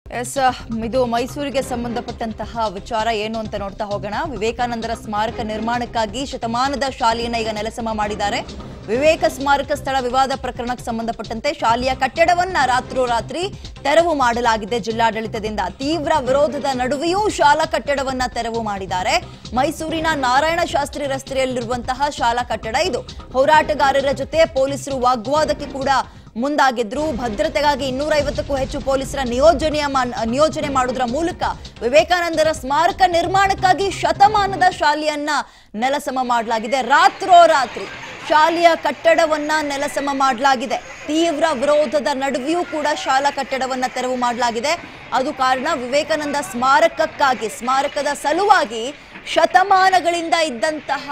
S ಇದು ಮೈಸೂರಿಗೆ ಸಂಬಂಧಪಟ್ಟಂತಹ ವಿಚಾರ ಏನು ಅಂತ ನೋಡ್ತಾ ಹೋಗೋಣ ವಿವೇಕಾನಂದರ ಸ್ಮಾರಕ ನಿರ್ಮಾಣಕ್ಕಾಗಿ ಶತಮಾನದ ಶಾಲೆಯನ್ನ ಈಗ ನೆಲಸಮ ಮಾಡಿದ್ದಾರೆ ವಿವೇಕ ಸ್ಮಾರಕ ಸ್ಥಳ ವಿವಾದ ಪ್ರಕರಣಕ್ಕೆ ಸಂಬಂಧಪಟ್ಟಂತೆ ಶಾಲೆಯ ಕಟ್ಟಡವನ್ನ ರಾತ್ರೋರಾತ್ರಿ ತೆರವು ಮಾಡಲಾಗಿದೆ ಜಿಲ್ಲಾಡಳಿತದಿಂದ ತೀವ್ರ ವಿರೋಧದ ನಡುವೆಯೂ ಶಾಲಾ ಕಟ್ಟಡವನ್ನ ತೆರವು ಮಾಡಿದ್ದಾರೆ ಮೈಸೂರಿನ ನಾರಾಯಣ ಶಾಸ್ತ್ರಿ ರಸ್ತೆಯಲ್ಲಿರುವಂತಹ ಶಾಲಾ ಕಟ್ಟಡ ಇದು ಹೋರಾಟಗಾರರ ಜೊತೆ ಪೊಲೀಸರು ವಾಗ್ವಾದಕ್ಕೆ ಕೂಡ ಮುಂದಾಗಿದ್ರು ಭದ್ರತೆಗಾಗಿ ಇನ್ನೂರೈವತ್ತಕ್ಕೂ ಹೆಚ್ಚು ಪೊಲೀಸರ ನಿಯೋಜನೆಯ ಮಾನ್- ನಿಯೋಜನೆ ಮಾಡುವುದರ ಮೂಲಕ ವಿವೇಕಾನಂದರ ಸ್ಮಾರಕ ನಿರ್ಮಾಣಕ್ಕಾಗಿ ಶತಮಾನದ ಶಾಲೆಯನ್ನ ನೆಲಸಮ ಮಾಡಲಾಗಿದೆ ರಾತ್ರೋರಾತ್ರಿ ಶಾಲೆಯ ಕಟ್ಟಡವನ್ನ ನೆಲಸಮ ಮಾಡಲಾಗಿದೆ ತೀವ್ರ ವಿರೋಧದ ನಡುವೆಯೂ ಕೂಡ ಶಾಲಾ ಕಟ್ಟಡವನ್ನ ತೆರವು ಮಾಡಲಾಗಿದೆ ಅದು ಕಾರಣ ವಿವೇಕಾನಂದ ಸ್ಮಾರಕಕ್ಕಾಗಿ ಸ್ಮಾರಕದ ಸಲುವಾಗಿ ಶತಮಾನಗಳಿಂದ ಇದ್ದಂತಹ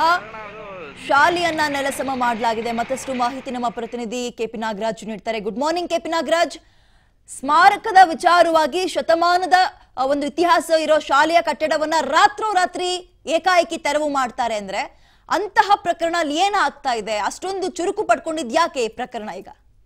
ಶಾಲೆಯನ್ನ ನೆಲಸಮ ಮಾಡಲಾಗಿದೆ ಮತ್ತಷ್ಟು ಮಾಹಿತಿ ನಮ್ಮ ಪ್ರತಿನಿಧಿ ಕೆಪಿ ನಾಗರಾಜ್ ನೀಡ್ತಾರೆ ಗುಡ್ ಮಾರ್ನಿಂಗ್ ಕೆಪಿ ನಾಗರಾಜ್ ಸ್ಮಾರಕದ ವಿಚಾರವಾಗಿ ಶತಮಾನದ ಆ, ಒಂದು ಇತಿಹಾಸ ಇರೋ ಶಾಲೆಯ ಕಟ್ಟಡವನ್ನ ರಾತ್ರೋರಾತ್ರಿ ಏಕಾಏಕಿ ತೆರವು ಮಾಡ್ತಾರೆ ಅಂದ್ರೆ ಅಂತಹ ಪ್ರಕರಣ ಅಲ್ಲಿ ಏನಾಗ್ತಾ ಇದೆ ಅಷ್ಟೊಂದು ಚುರುಕು ಪಡ್ಕೊಂಡಿದ್ ಯಾಕೆ ಈ ಪ್ರಕರಣ ಈಗ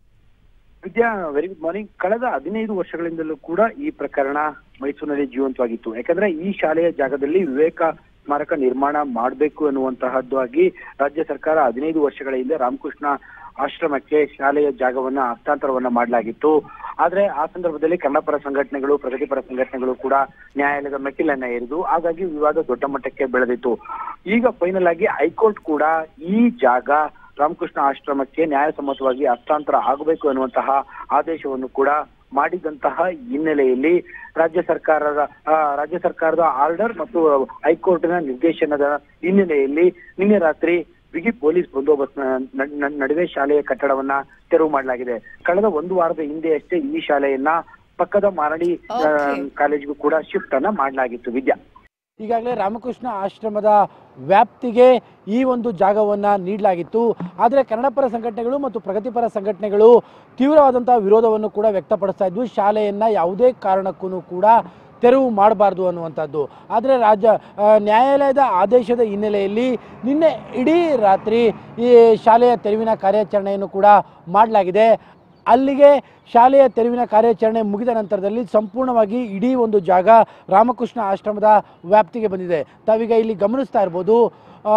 ವಿದ್ಯಾ ವೆರಿ ಗುಡ್ ಮಾರ್ನಿಂಗ್ ಕಳೆದ ಹದಿನೈದು ವರ್ಷಗಳಿಂದಲೂ ಕೂಡ ಈ ಪ್ರಕರಣ ಮೈಸೂರಿನಲ್ಲಿ ಜೀವಂತವಾಗಿತ್ತು ಯಾಕಂದ್ರೆ ಈ ಶಾಲೆಯ ಜಾಗದಲ್ಲಿ ವಿವೇಕ ಸ್ಮಾರಕ ನಿರ್ಮಾಣ ಮಾಡಬೇಕು ಅನ್ನುವಂತಹದ್ದಾಗಿ ರಾಜ್ಯ ಸರ್ಕಾರ ಹದಿನೈದು ವರ್ಷಗಳ ಹಿಂದೆ ರಾಮಕೃಷ್ಣ ಆಶ್ರಮಕ್ಕೆ ಶಾಲೆಯ ಜಾಗವನ್ನ ಹಸ್ತಾಂತರವನ್ನ ಮಾಡಲಾಗಿತ್ತು ಆದ್ರೆ ಆ ಸಂದರ್ಭದಲ್ಲಿ ಕನ್ನಡಪರ ಸಂಘಟನೆಗಳು ಪ್ರಗತಿಪರ ಸಂಘಟನೆಗಳು ಕೂಡ ನ್ಯಾಯಾಲಯದ ಮೆಟ್ಟಿಲನ್ನ ಏರಿದು ಹಾಗಾಗಿ ವಿವಾದ ದೊಡ್ಡ ಮಟ್ಟಕ್ಕೆ ಬೆಳೆದಿತ್ತು ಈಗ ಫೈನಲ್ ಆಗಿ ಹೈಕೋರ್ಟ್ ಕೂಡ ಈ ಜಾಗ ರಾಮಕೃಷ್ಣ ಆಶ್ರಮಕ್ಕೆ ನ್ಯಾಯಸಮ್ಮತವಾಗಿ ಹಸ್ತಾಂತರ ಆಗಬೇಕು ಅನ್ನುವಂತಹ ಆದೇಶವನ್ನು ಕೂಡ ಮಾಡಿದಂತಹ ಹಿನ್ನೆಲೆಯಲ್ಲಿ ರಾಜ್ಯ ಸರ್ಕಾರದ ಆ, ರಾಜ್ಯ ಸರ್ಕಾರದ ಆರ್ಡರ್ ಮತ್ತು ಹೈಕೋರ್ಟ್ನ ನಿರ್ದೇಶನದ ಹಿನ್ನೆಲೆಯಲ್ಲಿ ನಿನ್ನೆ ರಾತ್ರಿ ಬಿಗಿ ಪೊಲೀಸ್ ಬಂದೋಬಸ್ತ್ ನ- ನ- ನಡುವೆ ಶಾಲೆಯ ಕಟ್ಟಡವನ್ನ ತೆರವು ಮಾಡಲಾಗಿದೆ ಕಳೆದ ಒಂದು ವಾರದ ಹಿಂದೆಯಷ್ಟೇ ಈ ಶಾಲೆಯನ್ನ ಪಕ್ಕದ ಮಾರಡಿ ಆ, Okay. ಕಾಲೇಜಿಗೂ ಕೂಡ ಶಿಫ್ಟ್ ಅನ್ನ ಮಾಡಲಾಗಿತ್ತು ವಿದ್ಯಾ ಈಗಾಗಲೇ ರಾಮಕೃಷ್ಣ ಆಶ್ರಮದ ವ್ಯಾಪ್ತಿಗೆ ಈ ಒಂದು ಜಾಗವನ್ನು ನೀಡಲಾಗಿತ್ತು ಆದರೆ ಕನ್ನಡಪರ ಸಂಘಟನೆಗಳು ಮತ್ತು ಪ್ರಗತಿಪರ ಸಂಘಟನೆಗಳು ತೀವ್ರವಾದಂಥ ವಿರೋಧವನ್ನು ಕೂಡ ವ್ಯಕ್ತಪಡಿಸ್ತಾ ಇದ್ವು ಶಾಲೆಯನ್ನು ಯಾವುದೇ ಕಾರಣಕ್ಕೂ ಕೂಡ ತೆರವು ಮಾಡಬಾರ್ದು ಅನ್ನುವಂಥದ್ದು ಆದರೆ ರಾಜ್ಯ ಆ, ನ್ಯಾಯಾಲಯದ ಆದೇಶದ ಹಿನ್ನೆಲೆಯಲ್ಲಿ ನಿನ್ನೆ ಇಡೀ ರಾತ್ರಿ ಈ ಶಾಲೆಯ ತೆರವಿನ ಕಾರ್ಯಾಚರಣೆಯನ್ನು ಕೂಡ ಮಾಡಲಾಗಿದೆ ಅಲ್ಲಿಗೆ ಶಾಲೆಯ ತೆರವಿನ ಕಾರ್ಯಾಚರಣೆ ಮುಗಿದ ನಂತರದಲ್ಲಿ ಸಂಪೂರ್ಣವಾಗಿ ಇಡೀ ಒಂದು ಜಾಗ ರಾಮಕೃಷ್ಣ ಆಶ್ರಮದ ವ್ಯಾಪ್ತಿಗೆ ಬಂದಿದೆ ತಾವೀಗ ಇಲ್ಲಿ ಗಮನಿಸ್ತಾ ಇರ್ಬೋದು ಆ,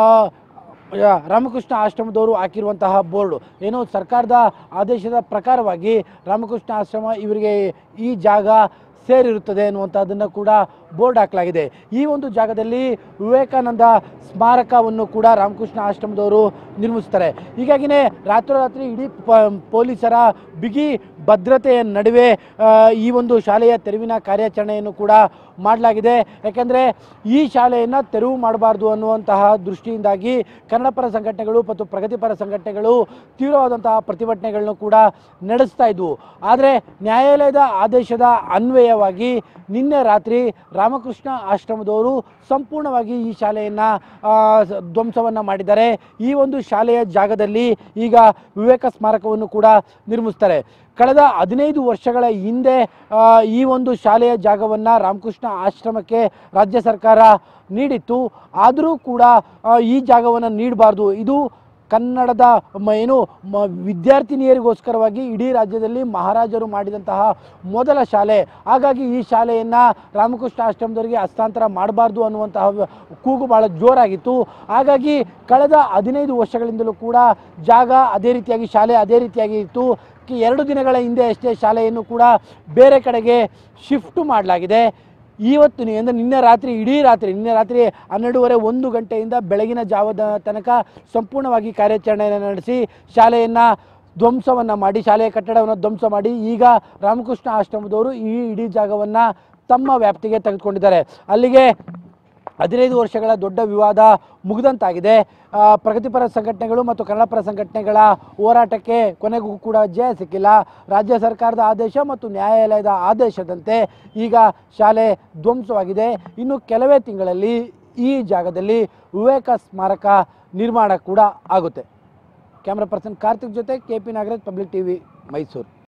ಯಾ, ರಾಮಕೃಷ್ಣ ಆಶ್ರಮದವರು ಹಾಕಿರುವಂತಹ ಬೋರ್ಡು ಏನು ಸರ್ಕಾರದ ಆದೇಶದ ಪ್ರಕಾರವಾಗಿ ರಾಮಕೃಷ್ಣ ಆಶ್ರಮ ಇವರಿಗೆ ಈ ಜಾಗ ಸೇರಿರುತ್ತದೆ ಅನ್ನುವಂಥದ್ದನ್ನು ಕೂಡ ಬೋರ್ಡ್ ಹಾಕಲಾಗಿದೆ ಈ ಒಂದು ಜಾಗದಲ್ಲಿ ವಿವೇಕಾನಂದ ಸ್ಮಾರಕವನ್ನು ಕೂಡ ರಾಮಕೃಷ್ಣ ಆಶ್ರಮದವರು ನಿರ್ಮಿಸ್ತಾರೆ ಹೀಗಾಗಿನೇ ರಾತ್ರೋರಾತ್ರಿ ಇಡೀ ಪ ಪೊಲೀಸರ ಬಿಗಿ ಭದ್ರತೆಯ ನಡುವೆ ಆ, ಈ ಒಂದು ಶಾಲೆಯ ತೆರವಿನ ಕಾರ್ಯಾಚರಣೆಯನ್ನು ಕೂಡ ಮಾಡಲಾಗಿದೆ ಯಾಕೆಂದರೆ ಈ ಶಾಲೆಯನ್ನು ತೆರವು ಮಾಡಬಾರ್ದು ಅನ್ನುವಂತಹ ದೃಷ್ಟಿಯಿಂದಾಗಿ ಕನ್ನಡಪರ ಸಂಘಟನೆಗಳು ಮತ್ತು ಪ್ರಗತಿಪರ ಸಂಘಟನೆಗಳು ತೀವ್ರವಾದಂತಹ ಪ್ರತಿಭಟನೆಗಳನ್ನು ಕೂಡ ನಡೆಸ್ತಾ ಇದ್ವು ಆದರೆ ನ್ಯಾಯಾಲಯದ ಆದೇಶದ ಅನ್ವಯವಾಗಿ ನಿನ್ನೆ ರಾತ್ರಿ ರಾಮಕೃಷ್ಣ ಆಶ್ರಮದವರು ಸಂಪೂರ್ಣವಾಗಿ ಈ ಶಾಲೆಯನ್ನು ಧ್ವಂಸವನ್ನು ಮಾಡಿದ್ದಾರೆ ಈ ಒಂದು ಶಾಲೆಯ ಜಾಗದಲ್ಲಿ ಈಗ ವಿವೇಕ ಸ್ಮಾರಕವನ್ನು ಕೂಡ ನಿರ್ಮಿಸ್ತಾರೆ ಕಳೆದ ಹದಿನೈದು ವರ್ಷಗಳ ಹಿಂದೆ ಆ, ಈ ಒಂದು ಶಾಲೆಯ ಜಾಗವನ್ನು ರಾಮಕೃಷ್ಣ ಆಶ್ರಮಕ್ಕೆ ರಾಜ್ಯ ಸರ್ಕಾರ ನೀಡಿತ್ತು ಆದರೂ ಕೂಡ ಆ, ಈ ಜಾಗವನ್ನು ನೀಡಬಾರ್ದು ಇದು ಕನ್ನಡದ ಮ- ಏನು ಮ ವಿದ್ಯಾರ್ಥಿನಿಯರಿಗೋಸ್ಕರವಾಗಿ ಇಡೀ ರಾಜ್ಯದಲ್ಲಿ ಮಹಾರಾಜರು ಮಾಡಿದಂತಹ ಮೊದಲ ಶಾಲೆ ಹಾಗಾಗಿ ಈ ಶಾಲೆಯನ್ನು ರಾಮಕೃಷ್ಣ ಆಶ್ರಮದವರಿಗೆ ಹಸ್ತಾಂತರ ಮಾಡಬಾರ್ದು ಅನ್ನುವಂತಹ ವ- ಕೂಗು ಭಾಳ ಜೋರಾಗಿತ್ತು ಹಾಗಾಗಿ ಕಳೆದ ಹದಿನೈದು ವರ್ಷಗಳಿಂದಲೂ ಕೂಡ ಜಾಗ ಅದೇ ರೀತಿಯಾಗಿ ಶಾಲೆ ಅದೇ ರೀತಿಯಾಗಿ ಇತ್ತು ಕಿ- ಎರಡು ದಿನಗಳ ಹಿಂದೆ ಅಷ್ಟೇ ಶಾಲೆಯನ್ನು ಕೂಡ ಬೇರೆ ಕಡೆಗೆ ಶಿಫ್ಟ್ ಮಾಡಲಾಗಿದೆ ಇವತ್ತು ನಿ- ಅಂದರೆ ನಿನ್ನೆ ರಾತ್ರಿ ಇಡೀ ರಾತ್ರಿ ನಿನ್ನೆ ರಾತ್ರಿ ಹನ್ನೆರಡೂವರೆ ಒಂದು ಗಂಟೆಯಿಂದ ಬೆಳಗಿನ ಜಾವದ ತನಕ ಸಂಪೂರ್ಣವಾಗಿ ಕಾರ್ಯಾಚರಣೆಯನ್ನು ನಡೆಸಿ ಶಾಲೆಯನ್ನು ಧ್ವಂಸವನ್ನು ಮಾಡಿ ಶಾಲೆಯ ಕಟ್ಟಡವನ್ನು ಧ್ವಂಸ ಮಾಡಿ ಈಗ ರಾಮಕೃಷ್ಣ ಆಶ್ರಮದವರು ಈ ಇಡೀ ಜಾಗವನ್ನು ತಮ್ಮ ವ್ಯಾಪ್ತಿಗೆ ತೆಗೆದುಕೊಂಡಿದ್ದಾರೆ ಅಲ್ಲಿಗೆ ಹದಿನೈದು ವರ್ಷಗಳ ದೊಡ್ಡ ವಿವಾದ ಮುಗಿದಂತಾಗಿದೆ ಆ, ಪ್ರಗತಿಪರ ಸಂಘಟನೆಗಳು ಮತ್ತು ಕನ್ನಡಪರ ಸಂಘಟನೆಗಳ ಹೋರಾಟಕ್ಕೆ ಕೊನೆಗೂ ಕೂಡ ಜಯ ಸಿಕ್ಕಿಲ್ಲ ರಾಜ್ಯ ಸರ್ಕಾರದ ಆದೇಶ ಮತ್ತು ನ್ಯಾಯಾಲಯದ ಆದೇಶದಂತೆ ಈಗ ಶಾಲೆ ಧ್ವಂಸವಾಗಿದೆ ಇನ್ನು ಕೆಲವೇ ತಿಂಗಳಲ್ಲಿ ಈ ಜಾಗದಲ್ಲಿ ವಿವೇಕ ಸ್ಮಾರಕ ನಿರ್ಮಾಣ ಕೂಡ ಆಗುತ್ತೆ ಕ್ಯಾಮ್ರಾ ಪರ್ಸನ್ ಕಾರ್ತಿಕ್ ಜೊತೆ K P Nagaraj public TV Mysuru